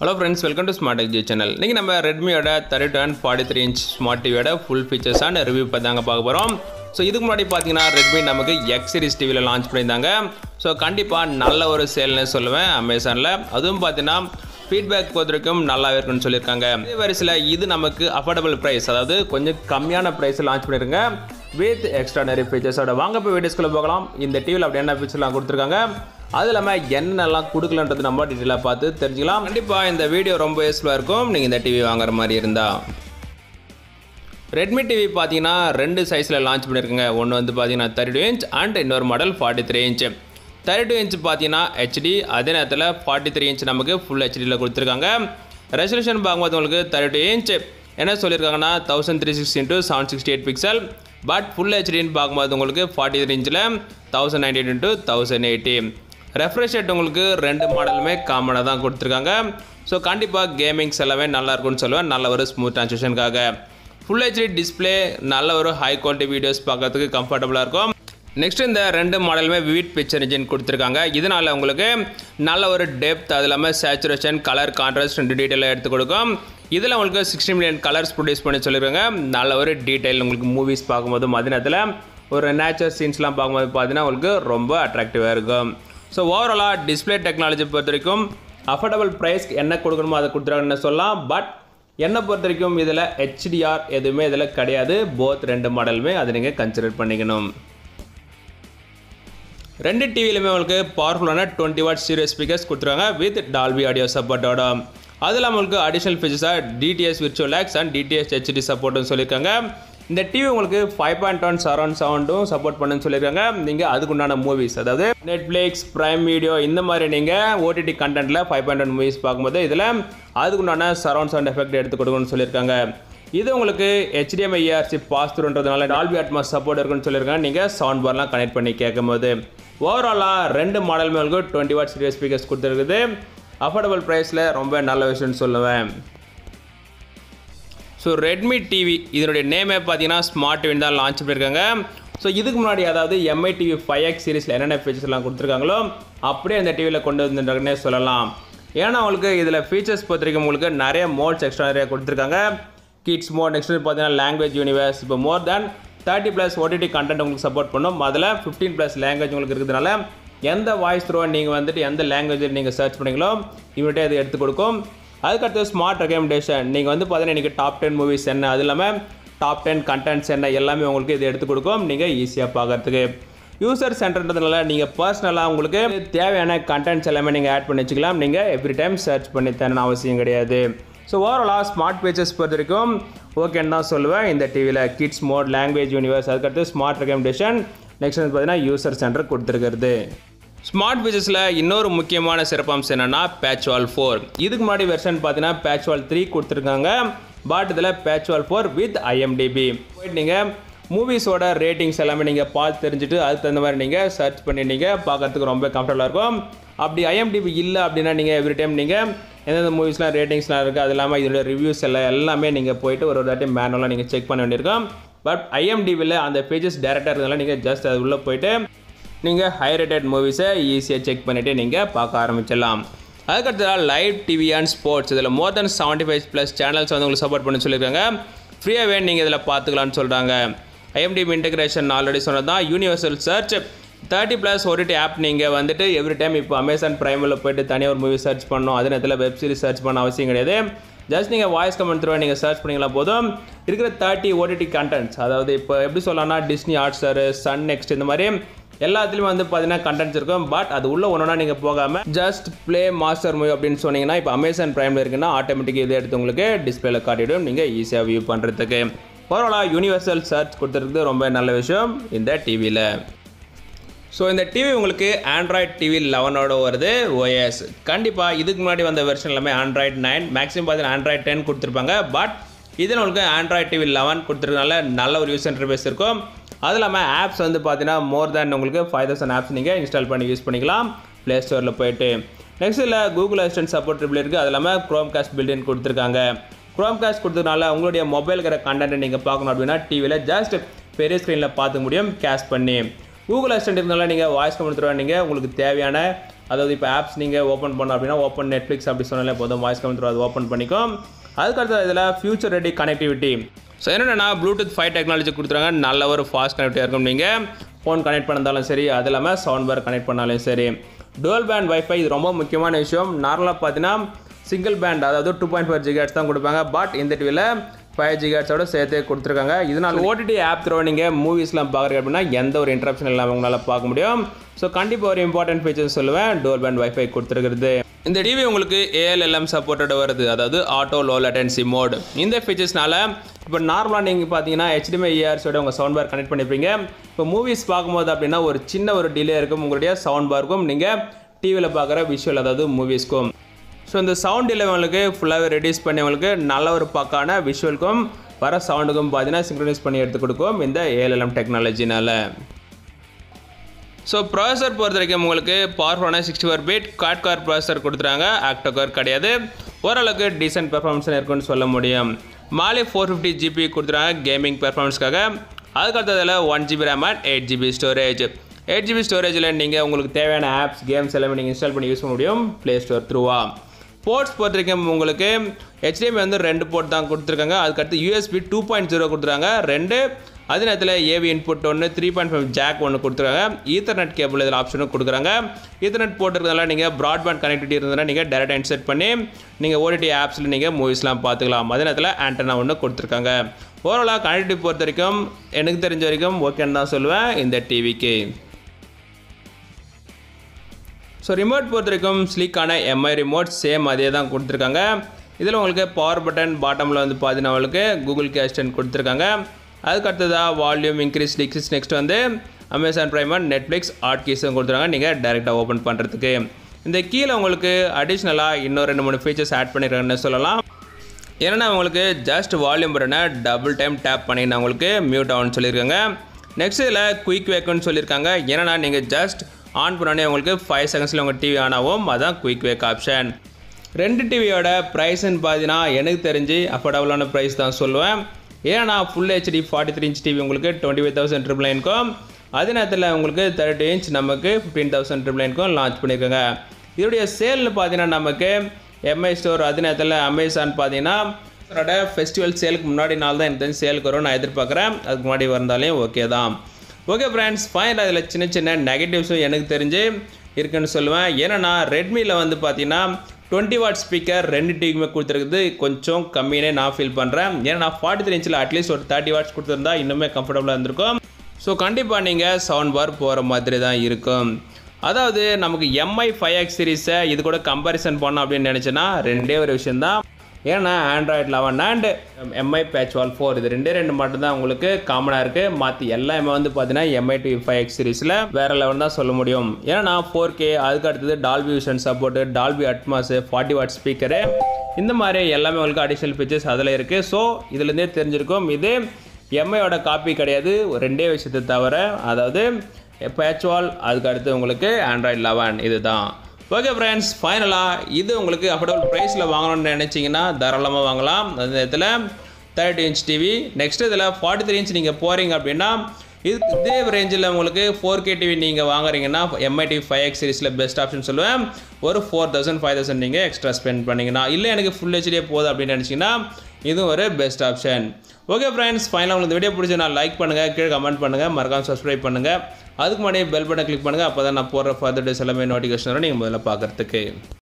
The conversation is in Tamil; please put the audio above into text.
hello friends welcome to smart எக்ஜி சேனல் இன்றைக்கி நம்ம ரெட்மியோட thirty two and forty three inch smart டிவியோட ஃபுல் ஃபீச்சர்ஸ் அண்ட் ரிவ்யூ பற்றி தாங்க பார்க்க போகிறோம் ஸோ இதுக்கு முன்னாடி பார்த்தீங்கன்னா ரெட்மி நமக்கு எக்ஸ் சீரிஸ் டிவியில் லான்ச் பண்ணியிருந்தாங்க ஸோ கண்டிப்பாக நல்ல ஒரு சேல்னு சொல்லுவேன் அமேசானில் அதுவும் பார்த்தீங்கன்னா ஃபீட்பேக் பொறுத்த வரைக்கும் நல்லாவே இருக்குன்னு சொல்லியிருக்காங்க இதே வரிசையில் இது நமக்கு அஃபோர்டபுள் ப்ரைஸ் அதாவது கொஞ்சம் கம்மியான ப்ரைஸில் லான்ச் பண்ணிருங்க வித் எக்ஸ்ட்ரா நிறைய ஃபீச்சர்ஸோட வாங்க போய் வீடியோஸ்குள்ளே போகலாம் இந்த டிவியில் அப்படி என்ன ஃபீச்சர்லாம் கொடுத்துருக்காங்க அது இல்லாமல் என்னென்னலாம் கொடுக்கலன்றது நம்ம டீட்டெயிலாக பார்த்து தெரிஞ்சுக்கலாம் கண்டிப்பாக இந்த வீடியோ ரொம்ப யூஸ்ஃபுல்லாக இருக்கும் நீங்கள் இந்த டிவி வாங்குற மாதிரி இருந்தால் ரெட்மி டிவி பார்த்தீங்கன்னா ரெண்டு சைஸில் லான்ச் பண்ணியிருக்குங்க ஒன்று வந்து பார்த்தீங்கன்னா தேர்ட்டி டூ இன்ச் அண்ட் இன்னொரு model forty three inch thirty two inch பார்த்தீங்கன்னா ஹெச்டி அதே நேரத்தில் ஃபார்ட்டி த்ரீ இன்ச் நமக்கு ஃபுல் ஹெச்டியில் கொடுத்துருக்காங்க ரெசல்யூஷன் பார்க்கும்போது உங்களுக்கு தேர்ட்டி டூ இன்ச் என்ன சொல்லியிருக்காங்கன்னா thousand three sixty into seven sixty eight pixel but full ஹெச்டின்னு பார்க்கும்போது உங்களுக்கு ஃபார்ட்டி த்ரீ இன்ச்சில் thousand ninety into thousand eighty refresh rate உங்களுக்கு ரெண்டு மாடலுமே காமனாக தான் கொடுத்துருக்காங்க ஸோ கண்டிப்பாக கேமிங்ஸ் எல்லாமே நல்லா இருக்கும்னு சொல்லுவேன் நல்ல ஒரு ஸ்மூத் ட்ரான்ஸ்லேஷனுக்காக ஃபுல் ஹெச்டி டிஸ்பிளே நல்ல ஒரு ஹை குவாலிட்டி வீடியோஸ் பார்க்கறதுக்கு கம்ஃபர்டபுளாக இருக்கும் நெக்ஸ்ட் இந்த ரெண்டு மாடலுமே விவிட் பிக்சர் இன்ஜின் கொடுத்துருக்காங்க இதனால் உங்களுக்கு நல்ல ஒரு டெப்த் அது இல்லாமல் சேச்சுரேஷன் கலர் கான்ட்ராஸ்ட் ரெண்டு டீட்டெயிலாக எடுத்து கொடுக்கும் இதில் உங்களுக்கு சிக்ஸ்டி மில்லியன் கலர்ஸ் ப்ரொடியூஸ் பண்ணி சொல்லியிருக்காங்க நல்ல ஒரு டீட்டெயில் உங்களுக்கு மூவிஸ் பார்க்கும்போது மதினத்தில் ஒரு நேச்சர் சீன்ஸ்லாம் பார்க்கும்போது பார்த்தீங்கன்னா உங்களுக்கு ரொம்ப அட்ராக்டிவாக இருக்கும் ஸோ ஓவராலாக டிஸ்பிளே டெக்னாலஜி பொறுத்த வரைக்கும் அஃபோர்டபுள் ப்ரைஸ் என்ன கொடுக்கணுமோ அதை கொடுத்துருக்காங்கன்னு சொல்லலாம் பட் என்னை பொறுத்த வரைக்கும் இதில் ஹெச்டிஆர் எதுவுமே இதில் கிடையாது போத் ரெண்டு மாடலுமே அதை நீங்கள் கன்சிடர் பண்ணிக்கணும் ரெண்டு டிவிலுமே உங்களுக்கு பவர்ஃபுல்லான டுவெண்ட்டி வாட் சீரியஸ் ஸ்பீக்கர்ஸ் கொடுத்துருக்காங்க வித் டால்பி ஆடியோ சப்போர்ட்டோட அது இல்லாமல் உங்களுக்கு அடிஷனல் ஃபீச்சர்ஸாக DTS virtual X and DTS HD சப்போர்ட்னு சொல்லியிருக்காங்க இந்த டிவி உங்களுக்கு ஃபைவ் பாயிண்ட் ஒன் சரௌண்ட் சவுண்டும் சப்போர்ட் பண்ணுன்னு சொல்லியிருக்காங்க நீங்கள் அதுக்குண்டான மூவிஸ் அதாவது நெட்ஃப்ளிக்ஸ் ப்ரைம் வீடியோ இந்த மாதிரி நீங்கள் ஓடிடி கண்டென்ட்டில் ஃபைவ் பாயிண்ட் ஒன் மூவிஸ் பார்க்கும்போது இதில் அதுக்குண்டான சரௌண்ட் சவுண்ட் எஃபெக்ட் எடுத்து கொடுக்கணும்னு சொல்லியிருக்காங்க இது உங்களுக்கு HDMI ERC பாஸ் த்ரூன்றதுனால டால்பி அட்மாஸ் சப்போர்ட் இருக்குன்னு சொல்லியிருக்காங்க நீங்கள் சவுண்ட் பார்லாம் கனெக்ட் பண்ணி கேட்கும்போது ஓவராலாக ரெண்டு மாடலுமே உங்களுக்கு டுவெண்ட்டி வாட் சீரியஸ் ஸ்பீக்கர்ஸ் கொடுத்துருக்குது அஃபோர்டபுள் ப்ரைஸில் ரொம்ப நல்ல விஷயம்னு சொல்லுவேன் ஸோ ரெட்மி டிவி இதனுடைய நேமே பார்த்தீங்கன்னா ஸ்மார்ட் டிவின் தான் லான்ச் பண்ணியிருக்காங்க ஸோ இதுக்கு முன்னாடி அதாவது எம்ஐ டிவி ஃபைவ் எக்ஸ் சீரிஸில் என்னென்ன ஃபீச்சர்ஸ்லாம் கொடுத்துருக்காங்களோ அப்படியே இந்த டிவியில் கொண்டு வந்துட்டாங்கன்னே சொல்லலாம் ஏன்னா உங்களுக்கு இதில் ஃபீச்சர்ஸ் பொறுத்த வரைக்கும் உங்களுக்கு நிறைய மோட்ஸ் எக்ஸ்ட்ரா நிறைய கொடுத்துருக்காங்க கிட்ஸ் மோட் நெக்ஸ்ட் பார்த்தீங்கன்னா லாங்குவேஜ் யூனிவர்ஸ் இப்போ more than thirty plus OTT content உங்களுக்கு சப்போர்ட் பண்ணும் அதில் ஃபிஃப்டீன் ப்ளஸ் லாங்குவேஜ் உங்களுக்கு இருக்கிறதுனால எந்த வாய்ஸ் த்ரோ நீங்கள் வந்துட்டு எந்த லாங்குவேஜில் நீங்கள் சர்ச் பண்ணீங்களோ இவன்கிட்ட அது எடுத்து கொடுக்கும் அதுக்கடுத்து ஸ்மார்ட் ரெக்கமெண்டேஷன் நீங்கள் வந்து பார்த்தீங்கன்னா இன்றைக்கி டாப் டென் மூவிஸ் என்ன அது இல்லாமல் டாப் டென் கண்டென்ட்ஸ் என்ன எல்லாமே உங்களுக்கு இது எடுத்து கொடுக்கும் நீங்கள் ஈஸியாக பார்க்கறதுக்கு யூசர் சென்டர்ன்றதுனால நீங்கள் பர்சனலாக உங்களுக்கு தேவையான கண்டென்ட்ஸ் எல்லாமே நீங்கள் ஆட் பண்ணி வச்சுக்கலாம் நீங்கள் எவ்ரி டைம் சர்ச் பண்ணி தரணும் அவசியம் கிடையாது ஸோ ஓவராலாக ஸ்மார்ட் பேஜஸ் பொறுத்த வரைக்கும் ஓகேன்னு தான் சொல்லுவேன் இந்த டிவியில் கிட்ஸ் மோட் லாங்குவேஜ் யூனிவர்ஸ் அதுக்கடுத்து ஸ்மார்ட் ரெக்கமெண்டேஷன் நெக்ஸ்ட் வந்து பார்த்தீங்கன்னா யூசர் சென்டர் கொடுத்துருக்கிறது ஸ்மார்ட் ஃபீச்சர்ஸில் இன்னொரு முக்கியமான சிறப்பம்சம் என்னென்னா பேட்ச்வால் ஃபோர் இதுக்கு முன்னாடி வெர்ஷன் பார்த்தீங்கன்னா பேட்ச்வால் த்ரீ கொடுத்துருக்காங்க பட் இதில் பேட்ச்வால் ஃபோர் வித் ஐஎம்டிபி போயிட்டு நீங்கள் மூவிஸோட ரேட்டிங்ஸ் எல்லாமே நீங்கள் பார்த்து தெரிஞ்சுட்டு அதுக்கு தகுந்த மாதிரி நீங்கள் சர்ச் பண்ணி நீங்கள் பார்க்கறதுக்கு ரொம்ப கம்ஃபர்டபுளாக இருக்கும் அப்படி ஐஎம்டிபி இல்லை அப்படின்னா நீங்கள் எவ்ரி டைம் நீங்கள் எந்தெந்த மூவிஸ்லாம் ரேட்டிங்ஸ்லாம் இருக்குது அது இல்லாமல் இதோட ரிவ்யூஸ் எல்லாம் எல்லாமே நீங்கள் போயிட்டு ஒரு ஒரு தாட்டி மேனுவலாக நீங்கள் செக் பண்ண வேண்டியிருக்கும் பட் ஐஎம்டிபியில் அந்த பேஜஸ் டேரெக்டாக இருக்கிறதுனால நீங்கள் ஜஸ்ட் அது உள்ளே போயிட்டு நீங்கள் ஹை ரேட்டட் மூவிஸை ஈஸியாக செக் பண்ணிவிட்டு நீங்கள் பார்க்க ஆரம்பிச்சிடலாம் அதுக்கடுத்ததாக லைவ் டிவி அண்ட் ஸ்போர்ட்ஸ் இதில் more than seventy five plus channels வந்து உங்களுக்கு சப்போர்ட் பண்ண சொல்லியிருக்காங்க ஃப்ரீயாகவே நீங்கள் இதில் பார்த்துக்கலாம்னு சொல்கிறாங்க ஐஎம்டிபி இன்டகிரேஷன் ஆல்ரெடி சொன்னது தான் universal search thirty plus OTT app நீங்கள் வந்துட்டு எவ்ரி டைம் இப்போ அமேசான் ப்ரைமில் போயிட்டு தனியாக ஒரு மூவி சர்ச் பண்ணணும் அதே நேரத்தில் வெப் சீரிஸ் சர்ச் பண்ண அவசியம் கிடையாது ஜஸ்ட் நீங்கள் வாய்ஸ் கமெண்ட் த்ரூ நீங்கள் சர்ச் பண்ணிங்களா போதும் இருக்கிற தேர்ட்டி ஓடிடி கண்டென்ட்ஸ் அதாவது இப்போ எப்படி சொல்லலாம்னா Disney Hotstar Sun next இந்த மாதிரி எல்லாத்துலேயும் வந்து பார்த்தீங்கன்னா கண்டென்ட்ஸ் இருக்கும் பட் அது உள்ள ஒன்றா நீங்கள் போகாமல் ஜஸ்ட் ப்ளே மாஸ்டர் மூவி அப்படின்னு சொன்னீங்கன்னா இப்போ அமேசான் ப்ரைமில் இருக்குன்னா ஆட்டோமேட்டிக் இதை எடுத்து உங்களுக்கு டிஸ்பிளேல காட்டிவிடும் நீங்கள் ஈஸியாக வியூ பண்ணுறதுக்கு ஓவராலாக யூனிவர்சல் சர்ச் கொடுத்துருக்கு ரொம்ப நல்ல விஷயம் இந்த டிவியில் ஸோ இந்த டிவி உங்களுக்கு ஆண்ட்ராய்ட் டிவி லெவனோட வருது ஓஎஸ் கண்டிப்பாக இதுக்கு முன்னாடி வந்த வெர்ஷன் எல்லாமே ஆண்ட்ராய்ட் நைன் மேக்ஸிமம் பார்த்தீங்கன்னா ஆண்ட்ராய்ட் டென் கொடுத்துருப்பாங்க பட் இதில் உங்களுக்கு ஆண்ட்ராய்ட் டிவி லெவன் கொடுத்துருக்கனால நல்ல ஒரு யூஸ் இன்டர்ஃபேஸ் இருக்கும் அது இல்லாமல் ஆப்ஸ் வந்து பார்த்தீங்கன்னா மோர் தேன் உங்களுக்கு ஃபைவ் தௌசண்ட் ஆப்ஸ் நீங்கள் இன்ஸ்டால் பண்ணி யூஸ் பண்ணிக்கலாம் ப்ளே ஸ்டோரில் போயிட்டு நெக்ஸ்ட் இல்லை கூகுள் அசிஸ்டன்ட் சப்போர்ட் ட்ரிபிள் இருக்குது அது இல்லாமல் க்ரோம் காஸ்ட் பில்டின் கொடுத்துருக்காங்க க்ரோம் காஸ்ட் கொடுத்ததுனால உங்களுடைய மொபைலுக்கிற கண்டென்ட்டை நீங்கள் பார்க்கணும் அப்படின்னா டிவியில் ஜஸ்ட் பெரிய ஸ்க்ரீனில் பார்த்துக்க முடியும் கேஷ் பண்ணி கூகுள் அசிஸ்டன்ட் இருந்தாலும் நீங்கள் வாய்ஸ் கமெண்ட் தருவா நீங்கள் உங்களுக்கு தேவையான அதாவது இப்போ ஆப்ஸ் நீங்கள் ஓப்பன் பண்ணோம் அப்படின்னா ஓப்பன் நெட்ஃப்ளிக்ஸ் அப்படி சொன்னாலே போதும் வாய்ஸ் கமெண்ட் அது ஓப்பன் பண்ணிக்கும் அதுக்கடுத்து இதில் ஃபியூச்சர் ரெடி கனெக்டிவிட்டி ஸோ என்னென்னா ப்ளூடூத் ஃபைவ் டெக்னாலஜி கொடுத்துருங்க நல்ல ஒரு ஃபாஸ்ட் கனெக்டிவாக இருக்கும் நீங்கள் ஃபோன் கனெக்ட் பண்ணாலும் சரி அது இல்லாமல் சவுண்ட் பார் கனெக்ட் பண்ணாலும் சரி டுவல் பேண்ட் வைஃபை இது ரொம்ப முக்கியமான விஷயம் நார்மலாக பார்த்தீங்கன்னா சிங்கிள் பேண்ட் அதாவது டூ பாயிண்ட் ஃபோர் ஜிகாட்ஸ் தான் கொடுப்பாங்க பட் இந்த டிவியில் ஃபைவ் ஜிகாட்ஸோட சேர்த்து கொடுத்துருக்காங்க இதனால் ஓடிடி ஆப் த்ரோ நீங்கள் மூவிஸ்லாம் பார்க்குறீங்க அப்படின்னா எந்த ஒரு இன்ட்ரப்ஷன் இல்லாமல் உங்களால் பார்க்க முடியும் ஸோ கண்டிப்பாக ஒரு இம்பார்ட்டன்ட் ஃபீச்சர்ஸ் சொல்லுவேன் டோல் பேண்ட் வைஃபை கொடுத்துருக்குறது இந்த டிவி உங்களுக்கு ஏஎல்எல்எம் சப்போர்ட்டோட வருது அதாவது ஆட்டோ லோ லேட்டன்சி மோட் இந்த ஃபீச்சர்ஸ்னால இப்போ நார்மலாக நீங்கள் பார்த்தீங்கன்னா HDMI இயர்ஸோட உங்கள் சவுண்ட் பார் கனெக்ட் பண்ணியிருப்பீங்க இப்போ மூவிஸ் பார்க்கும்போது அப்படின்னா ஒரு சின்ன ஒரு டிலே இருக்கும் உங்களுடைய சவுண்ட் பார்க்கும் நீங்கள் டிவியில் பார்க்குற விஷுவல் அதாவது மூவிஸ்க்கும் ஸோ இந்த சவுண்ட் டிலே உங்களுக்கு ஃபுல்லாகவே ரெடியூஸ் பண்ணி உங்களுக்கு நல்ல ஒரு பக்கான விஷுவலுக்கும் வர சவுண்டுக்கும் பார்த்தீங்கன்னா சிங்க்ரனைஸ் பண்ணி எடுத்து கொடுக்கும் இந்த ஏஎல்எம் டெக்னாலஜினால ஸோ ப்ராசஸர் பொறுத்த வரைக்கும் உங்களுக்கு பவர்ஃபுல்லான sixty four bit quad core processor கொடுத்துறாங்க ஆக்டோகார் கிடையாது ஓரளவுக்கு டீசென்ட் பெர்ஃபார்மன்ஸ் இருக்குன்னு சொல்ல முடியும் மாலி ஃபோர் ஃபிஃப்டி ஜிபி கொடுத்துறாங்க கேமிங் பெர்ஃபார்மன்ஸ்க்காக அதுக்கடுத்ததில் one GB RAM and eight GB storage eight GB ஸ்டோரேஜில் நீங்கள் உங்களுக்கு தேவையான ஆப்ஸ் கேம்ஸ் எல்லாமே நீங்கள் இன்ஸ்டால் பண்ணி யூஸ் பண்ண முடியும் ப்ளே ஸ்டோர் த்ரூவா போர்ட்ஸ் பொறுத்த வரைக்கும் உங்களுக்கு HDMI வந்து ரெண்டு போர்ட் தான் கொடுத்துருக்காங்க அதுக்கடுத்து யூஎஸ்பி டூ பாயிண்ட் ஜீரோ கொடுத்துருக்காங்க ரெண்டு அதே நேரத்தில் ஏவி இன்புட் ஒன்று த்ரீ பாயிண்ட் ஃபைவ் ஜாக் ஒன்று கொடுத்துருக்காங்க ஈத்தர்நெட் கேபிள் இதில் ஆப்ஷனும் கொடுக்குறாங்க ஈத்தர்நெட் போட்டுருக்கனால நீங்கள் ப்ராட்பேண்ட் கனெக்டிவிட்டி இருந்ததுன்னா நீங்கள் டேரக்ட் இன்செட் பண்ணி நீங்கள் ஓடிடி ஆப்ஸில் நீங்கள் மூவிஸ்லாம் பார்த்துக்கலாம் அதே நேரத்தில் ஆண்டனா ஒன்று கொடுத்துருக்காங்க ஓவராலாக கனெக்டிவிட்டி பொறுத்த வரைக்கும் எனக்கு தெரிஞ்ச வரைக்கும் ஓகேன்னு தான் சொல்லுவேன் இந்த டிவிக்கு ஸோ ரிமோட் பொறுத்த வரைக்கும் ஸ்லீக்கான எம்ஐ ரிமோட் சேம் அதே தான் கொடுத்துருக்காங்க இதில் உங்களுக்கு பவர் பட்டன் பாட்டமில் வந்து பார்த்தீங்கன்னா உங்களுக்கு கூகுள் கேஸ்டன் கொடுத்துருக்காங்க அதுக்கு அடுத்ததாக வால்யூம் இன்க்ரீஸ் டிக்ரீஸ் நெக்ஸ்ட் வந்து Amazon Prime and Netflix hard கீஸும் கொடுத்துருக்காங்க நீங்கள் டேரெக்டாக ஓப்பன் பண்ணுறதுக்கு இந்த கீழே உங்களுக்கு அடிஷ்னலாக இன்னும் ரெண்டு மூணு ஃபீச்சர்ஸ் ஆட் பண்ணியிருக்காங்கன்னு சொல்லலாம் ஏன்னா உங்களுக்கு ஜஸ்ட் வால்யூம் பட்டனை டபுள் டைம் டேப் பண்ணிங்கன்னா உங்களுக்கு மியூட் ஆகும்னு சொல்லியிருக்காங்க நெக்ஸ்ட் இதில் குயிக் வேக்குன்னு சொல்லியிருக்காங்க ஏன்னா நீங்கள் ஜஸ்ட் ஆன் பண்ணோடனே உங்களுக்கு ஃபைவ் செகண்ட்ஸில் உங்கள் டிவி ஆன் ஆகும் அதான் குயிக் வேக் ஆப்ஷன் ரெண்டு டிவியோட ப்ரைஸ்ன்னு பார்த்தீங்கன்னா எனக்கு தெரிஞ்சு அஃபோர்டபுளான ப்ரைஸ் தான் சொல்லுவேன் ஏன்னா full HD forty three inch TV உங்களுக்கு டுவெண்ட்டி ஃபைவ் தௌசண்ட் ட்ரிபிள் நைனுக்கும் அதே நேரத்தில் உங்களுக்கு தேர்ட்டி இன்ச் நமக்கு ஃபிஃப்டீன் தௌசண்ட் ட்ரிபிள் நைனுக்கும் லான்ச் பண்ணியிருக்காங்க இதோடைய சேல்னு பார்த்தீங்கன்னா நமக்கு எம்ஐ ஸ்டோர் அதே நேரத்தில் அமேசான் பார்த்தீங்கன்னா அதோட ஃபெஸ்டிவல் சேலுக்கு முன்னாடி நாள் தான் எனக்கு தெரிஞ்சு சேலுக்கு வரும் நான் எதிர்பார்க்குறேன் அதுக்கு முன்னாடி வந்தாலே ஓகே தான் ஓகே ஃப்ரெண்ட்ஸ் ஃபைன் அதில் சின்ன சின்ன நெகட்டிவ்ஸும் எனக்கு தெரிஞ்சு இருக்குன்னு சொல்லுவேன் ஏன்னா ரெட்மியில் வந்து பார்த்தீங்கன்னா டுவெண்ட்டி வாட் ஸ்பீக்கர் ரெண்டு டிவிக்குமே கொடுத்துருக்குது கொஞ்சம் கம்மினே நான் ஃபீல் பண்ணுறேன் ஏன்னா நான் ஃபார்ட்டி த்ரீ இன்ச்சில் அட்லீஸ்ட் ஒரு தேர்ட்டி வாட்ஸ் கொடுத்துருந்தா இன்னுமே கம்ஃபர்டபுளாக இருந்திருக்கும் ஸோ கண்டிப்பாக நீங்கள் சவுண்ட் பார் போகிற மாதிரி தான் இருக்கும் அதாவது நமக்கு எம்ஐ ஃபைவ் எக்ஸ் சீரீஸை இது கூட கம்பேரிசன் பண்ணோம் அப்படின்னு நினச்சேன்னா ரெண்டே ஒரு விஷயந்தான் ஏன்னா Android eleven and MI PatchWall four இது ரெண்டே ரெண்டு மட்டும்தான் உங்களுக்கு காமனாக இருக்குது மாற்றி எல்லாமே வந்து பார்த்தீங்கன்னா எம்ஐ டி ஃபைவ் எக்ஸ் சீரீஸில் வேறு லெவல் தான் சொல்ல முடியும் ஏன்னா ஃபோர் கே அதுக்கு அடுத்தது Dolby Vision support Dolby Atmos forty watt speaker இந்த மாதிரி எல்லாமே உங்களுக்கு அடிஷ்னல் ஃபீச்சர்ஸ் அதில் இருக்குது ஸோ இதுலேருந்தே தெரிஞ்சிருக்கும் இது எம்ஐயோட காப்பி கிடையாது ஒரு ரெண்டே விஷயத்தை தவிர அதாவது பேட்ச்வால் அதுக்கு அடுத்து உங்களுக்கு ஆண்ட்ராய்ட் லெவன் இதுதான் ஓகே ஃப்ரெண்ட்ஸ் ஃபைனலாக இது உங்களுக்கு அஃபோர்டபுள் ப்ரைஸில் வாங்கணும்னு நினச்சிங்கன்னா தாராளமாக வாங்கலாம் அந்த நேரத்தில் தேர்ட்டி இன்ச் டிவி நெக்ஸ்ட் இதில் ஃபார்ட்டி த்ரீ இன்ச் நீங்கள் போகிறீங்க அப்படின்னா இது இதே ரேஞ்சில் உங்களுக்கு ஃபோர் கே டிவி நீங்கள் வாங்குறீங்கன்னா எம்ஐ டிவி ஃபைவ் எக்ஸ் சீரிஸில் பெஸ்ட் ஆப்ஷன் சொல்லுவேன் ஒரு ஃபோர் தௌசண்ட் ஃபைவ் தௌசண்ட் நீங்கள் எக்ஸ்ட்ரா ஸ்பெண்ட் பண்ணிங்கன்னா இல்லை எனக்கு ஃபுல் ஹெச்டியே போகுது அப்படின்னு நினச்சிங்கன்னா இதுவும் ஒரு பெஸ்ட் ஆப்ஷன் ஓகே ஃப்ரெண்ட்ஸ் ஃபைனலாக உங்களுக்கு இந்த வீடியோ பிடிச்சி நான் லைக் பண்ணுங்கள் கீழே கமெண்ட் பண்ணுங்கள் மறக்காம சப்ஸ்கிரைப் பண்ணுங்கள் அதுக்கு முன்னாடி பெல் பட்டன் கிளிக் பண்ணுங்கள் அப்போ தான் நான் போடுற ஃபர்தர் டேஸ் எல்லாமே நோட்டிஃபிகேஷன் வரும் நீங்கள் முதல்ல பார்க்குறதுக்கு